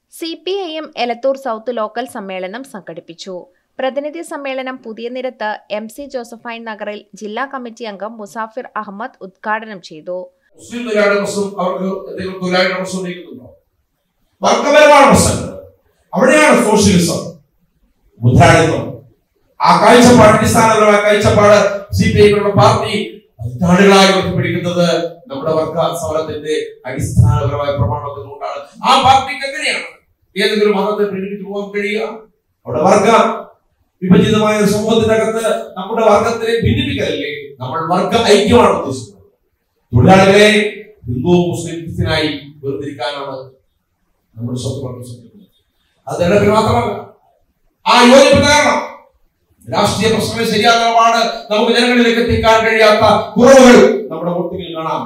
C P I M Elathur south local സമ്മേളനം സംഘടിപ്പിച്ചു പ്രതിനിധി സമ്മേളനം പുതിയ നിരത്ത് എം സി ജോസഫൈൻ നഗറിൽ ജില്ലാ കമ്മിറ്റി അംഗം മുസാഫിർ അഹമ്മദ് ഉദ്ഘാടനം ചെയ്തു മുസ്ലിം തൊഴിലാളി പ്രശ്നം അവർക്ക് എന്തെങ്കിലും തൊഴിലാളിയുടെ പ്രശ്നം നീക്കുന്നുണ്ടോ വർഗപരമായ പ്രശ്നങ്ങൾ അവിടെയാണ് സോഷ്യലിസം മുദ്രാളിത്തം ആ കാഴ്ചപ്പാട് അടിസ്ഥാനപരമായ കാഴ്ചപ്പാട് സി പി ഐകളുടെ പാർട്ടി പതിറ്റാണ്ടുകളായി ഉയർത്തിപ്പിടിക്കുന്നത് നമ്മുടെ വർഗ സമരത്തിന്റെ അടിസ്ഥാനപരമായ പ്രമാണത്തിൽ കൊണ്ടാണ് ആ പാർട്ടിക്ക് എങ്ങനെയാണ് ഏതെങ്കിലും മതത്തെ പ്രീണിപ്പിച്ചു പോകാൻ കഴിയുക അവിടെ വർഗ വിഭജിതമായ ഒരു സമൂഹത്തിനകത്ത് നമ്മുടെ വർഗത്തിനെ ഭിന്നിപ്പിക്കലല്ലേ നമ്മൾ വർഗ ഐക്യമാണ് ഉദ്ദേശിക്കുന്നത് തൊഴിലാളികളെ ഹിന്ദു മുസ്ലിം ക്രിസ്ത്യനായി വേർതിരിക്കാനാണ് നമ്മൾ സ്വന്തം ശ്രമിക്കുന്നത് അത് തെരഞ്ഞെടുപ്പിൽ മാത്രമല്ല ആ യോജിപ്പ് കാരണം രാഷ്ട്രീയ പ്രശ്നങ്ങൾ ശരിയാകാമാണ് നമുക്ക് ജനങ്ങളിലേക്ക് എത്തിക്കാൻ കഴിയാത്ത കുറവുകൾ നമ്മുടെ വോട്ടിങ്ങിൽ കാണാം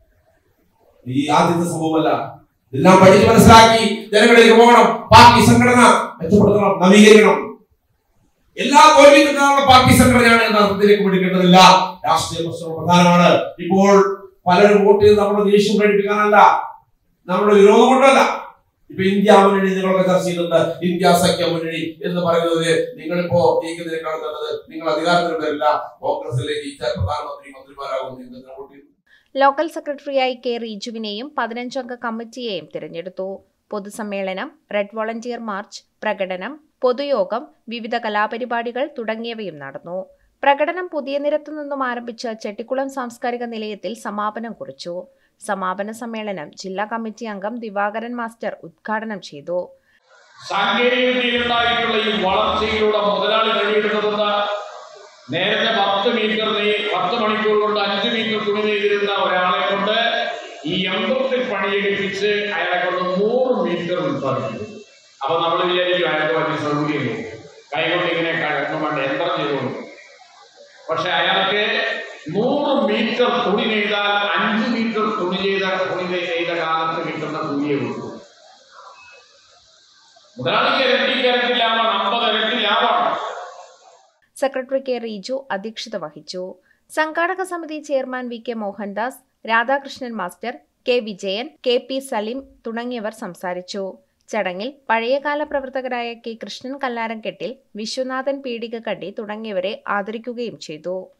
ഈ ആദ്യത്തെ സംഭവമല്ല എല്ലാം പഠിച്ച് മനസ്സിലാക്കി ജനങ്ങളിലേക്ക് പോകണം പാർട്ടി സംഘടന മെച്ചപ്പെടുത്തണം നവീകരിക്കണം എല്ലാ തോൽവിക്കും കാരണം പാർട്ടി സംഘടനയാണ് എന്ന അർത്ഥത്തിലേക്ക് പഠിക്കേണ്ടതില്ല രാഷ്ട്രീയ പ്രശ്നം പ്രധാനമാണ് ഇപ്പോൾ പലരും വോട്ട് ചെയ്ത് നമ്മുടെ ദേഷ്യം പ്രകടിപ്പിക്കാനല്ല നമ്മുടെ വിരോധം കൊണ്ടല്ല ഇപ്പൊ ഇന്ത്യ മുന്നണി നിങ്ങളൊക്കെ ചർച്ച ചെയ്യുന്നുണ്ട് ഇന്ത്യ സഖ്യ മുന്നണി എന്ന് പറയുന്നത് നിങ്ങളിപ്പോ നീക്കുന്നതിനേക്കാൾ നല്ലത് നിങ്ങൾ അധികാരത്തിൽ വരില്ല കോൺഗ്രസിലേക്ക് ജയിച്ചാൽ പ്രധാനമന്ത്രി മന്ത്രിമാരാകും നിങ്ങൾ വോട്ട് ചെയ്തു ലോക്കൽ സെക്രട്ടറിയായി കെ റീജുവിനെയും പതിനഞ്ചംഗ കമ്മിറ്റിയെയും തിരഞ്ഞെടുത്തു പൊതുസമ്മേളനം റെഡ് വോളണ്ടിയർ മാർച്ച് പ്രകടനം പൊതുയോഗം വിവിധ കലാപരിപാടികൾ തുടങ്ങിയവയും നടന്നു പ്രകടനം പുതിയ നിരത്തു നിന്നും ആരംഭിച്ച ചെട്ടിക്കുളം സാംസ്കാരിക നിലയത്തിൽ സമാപനം കുറിച്ചു സമാപന സമ്മേളനം ജില്ലാ കമ്മിറ്റി അംഗം ദിവാകരൻ മാസ്റ്റർ ഉദ്ഘാടനം ചെയ്തു സാങ്കേതികതയിലുണ്ടായിട്ടുള്ള ഈ വളർച്ചയിലൂടെ മുതലാളി നേടിയെടുത്തതെന്ന നേരത്തെ പത്ത് മീറ്റർ നെയ് പത്ത് മണിക്കൂർ കൊണ്ട് അഞ്ച് മീറ്റർ തുണി നെയ്തിരുന്ന ഒരാളെ കൊണ്ട് ഈ യന്ത്രത്തിൽ പണിയെടുപ്പിച്ച് അയാളെ കൊണ്ട് നൂറ് മീറ്റർ ഉത്പാദിപ്പിച്ചു അപ്പൊ നമ്മൾ വിചാരിക്കും അയാൾക്ക് വലിയ സൗകര്യം കൈകൊണ്ട് ഇങ്ങനെ ഒന്നും വേണ്ട യന്ത്രം ചെയ്തുകൊണ്ട് പക്ഷെ അയാൾക്ക് നൂറ് മീറ്റർ തുണി നെയ്താൽ അഞ്ച് മീറ്റർ തുണി ചെയ്ത തുണി നെയ്ത കാലത്ത് കിട്ടുന്ന തുണിയേ ഉള്ളൂ മുതലാളിക്ക് ഇരട്ടി ഇരട്ടി ലാഭമാണ് അമ്പത് ഇരട്ടി ലാഭമാണ് സെക്രട്ടറി കെ റീജു അധ്യക്ഷത വഹിച്ചു സംഘാടക സമിതി chairman V K Mohandas Radhakrishnan master K Vijayan K P Saleem തുടങ്ങിയവർ സംസാരിച്ചു ചടങ്ങിൽ പഴയകാല പ്രവർത്തകരായ കെ കൃഷ്ണൻ കല്ലാരംകെട്ടിൽ വിശ്വനാഥൻ പീടികക്കണ്ടി തുടങ്ങിയവരെ ആദരിക്കുകയും ചെയ്തു